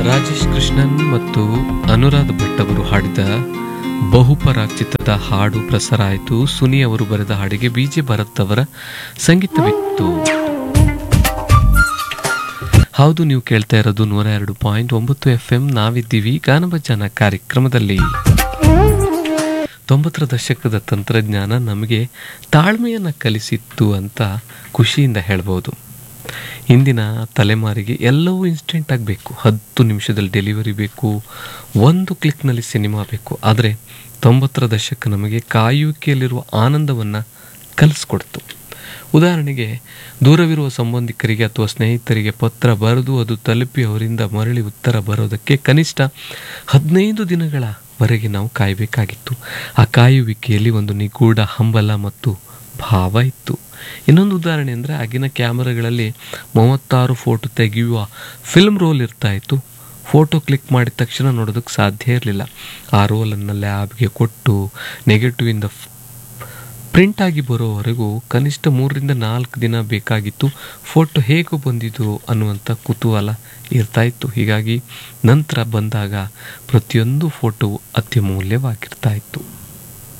ರಾಜೇಶ್ ಕೃಷ್ಣನ್ ಮತ್ತು ಅನುರಾಧ ಭಟ್ ಅವರು ಹಾಡಿದ ಬಹುಪರಾಗ್ ಚಿತ್ರದ ಹಾಡು ಪ್ರಸಾರ ಆಯಿತು ಸುನಿ ಅವರು ಬರೆದ ಹಾಡಿಗೆ ಬಿ ಜೆ ಭರತ್ ಅವರ ಸಂಗೀತವಿತ್ತು ಹೌದು ನೀವು ಕೇಳ್ತಾ ಇರೋದು ನೂರ ಎರಡು ಪಾಯಿಂಟ್ ಒಂಬತ್ತು ಎಫ್ ಎಂ ನಾವಿದ್ದೀವಿ ಗಾನಭಜನ ಕಾರ್ಯಕ್ರಮದಲ್ಲಿ ತೊಂಬತ್ತರ ದಶಕದ ತಂತ್ರಜ್ಞಾನ ನಮಗೆ ತಾಳ್ಮೆಯನ್ನು ಕಲಿಸಿತ್ತು ಅಂತ ಖುಷಿಯಿಂದ ಹೇಳ್ಬೋದು ಇಂದಿನ ತಲೆಮಾರಿಗೆ ಎಲ್ಲವೂ ಇನ್ಸ್ಟೆಂಟ್ ಆಗಬೇಕು ಹತ್ತು ನಿಮಿಷದಲ್ಲಿ ಡೆಲಿವರಿ ಬೇಕು ಒಂದು ಕ್ಲಿಕ್ನಲ್ಲಿ ಸಿನಿಮಾ ಬೇಕು ಆದರೆ ತೊಂಬತ್ತರ ದಶಕ ನಮಗೆ ಕಾಯುವಿಕೆಯಲ್ಲಿರುವ ಆನಂದವನ್ನು ಕಲಿಸ್ಕೊಡ್ತು ಉದಾಹರಣೆಗೆ ದೂರವಿರುವ ಸಂಬಂಧಿಕರಿಗೆ ಅಥವಾ ಸ್ನೇಹಿತರಿಗೆ ಪತ್ರ ಬರೆದು ಅದು ತಲುಪಿ ಅವರಿಂದ ಮರಳಿ ಉತ್ತರ ಬರೋದಕ್ಕೆ ಕನಿಷ್ಠ ಹದಿನೈದು ದಿನಗಳವರೆಗೆ ನಾವು ಕಾಯಬೇಕಾಗಿತ್ತು ಆ ಕಾಯುವಿಕೆಯಲ್ಲಿ ಒಂದು ನಿಗೂಢ ಹಂಬಲ ಮತ್ತು ಭಾವ ಇತ್ತು ಇನ್ನೊಂದು ಉದಾಹರಣೆ ಅಂದರೆ ಆಗಿನ ಕ್ಯಾಮರಾಗಳಲ್ಲಿ ಮೂವತ್ತಾರು ಫೋಟೋ ತೆಗೆಯುವ ಫಿಲ್ಮ್ ರೋಲ್ ಇರ್ತಾ ಇತ್ತು ಫೋಟೋ ಕ್ಲಿಕ್ ಮಾಡಿದ ತಕ್ಷಣ ನೋಡೋದಕ್ಕೆ ಸಾಧ್ಯ ಇರಲಿಲ್ಲ ಆ ರೋಲನ್ನು ಲ್ಯಾಬ್ಗೆ ಕೊಟ್ಟು ನೆಗೆಟಿವಿಂದ ಪ್ರಿಂಟ್ ಆಗಿ ಬರೋವರೆಗೂ ಕನಿಷ್ಠ ಮೂರರಿಂದ ನಾಲ್ಕು ದಿನ ಬೇಕಾಗಿತ್ತು ಫೋಟೋ ಹೇಗೆ ಬಂದಿದ್ದು ಅನ್ನುವಂಥ ಕುತೂಹಲ ಇರ್ತಾ ಇತ್ತು ಹೀಗಾಗಿ ನಂತರ ಬಂದಾಗ ಪ್ರತಿಯೊಂದು ಫೋಟೋ ಅತ್ಯಮೂಲ್ಯವಾಗಿರ್ತಾ ಇತ್ತು